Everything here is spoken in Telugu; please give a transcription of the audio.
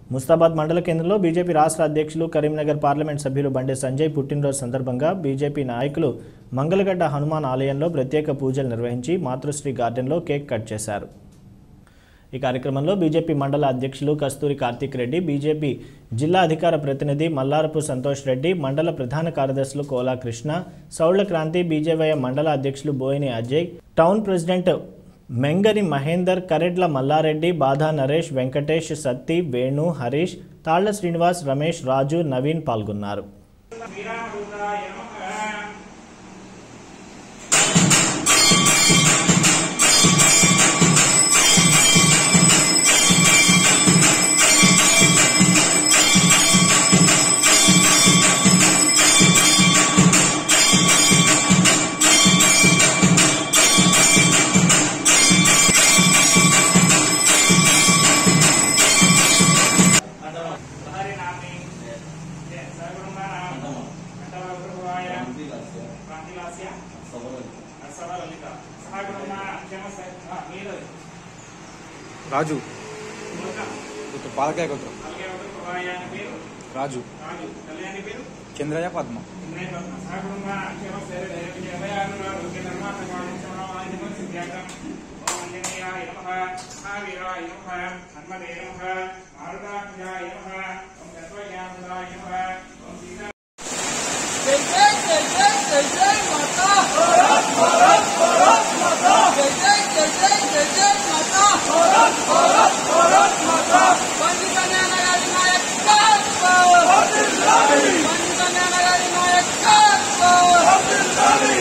ముస్తాబాద్ మండల కేంద్రంలో బీజేపీ రాష్ట్ర అధ్యక్షులు కరీంనగర్ పార్లమెంట్ సభ్యులు బండే సంజయ్ పుట్టినరోజు సందర్భంగా బీజేపీ నాయకులు మంగళగడ్డ హనుమాన్ ఆలయంలో ప్రత్యేక పూజలు నిర్వహించి మాతృశ్రీ గార్డెన్లో కేక్ కట్ చేశారు ఈ కార్యక్రమంలో బీజేపీ మండల అధ్యక్షులు కస్తూరి కార్తీక్ రెడ్డి బీజేపీ జిల్లా అధికార ప్రతినిధి మల్లారపు సంతోష్ రెడ్డి మండల ప్రధాన కార్యదర్శులు కోలా కృష్ణ సౌళ్ల క్రాంతి బీజేవై మండల అధ్యక్షులు బోయిని అజయ్ టౌన్ ప్రెసిడెంట్ మెంగరి మహేందర్ కరెడ్ల మల్లారెడ్డి బాధా నరేష్ వెంకటేష్ సత్తి వేణు హరీష్ తాళ్ల శ్రీనివాస్ రమేష్ రాజు నవీన్ పాల్గొన్నారు రాజు కొంచెం పాలకాయ కొంచెం రాజు చంద్రయ్య పద్మ జై జై జై జై జై జై మాతా భారత్ భారత్ భారత్ మాతా జై జై జై జై జై జై మాతా భారత్ భారత్ భారత్ మాతా పండిత జ్ఞానగారి నాయకత్వం వర్ధిల్లాలి పండిత జ్ఞానగారి నాయకత్వం వర్ధిల్లాలి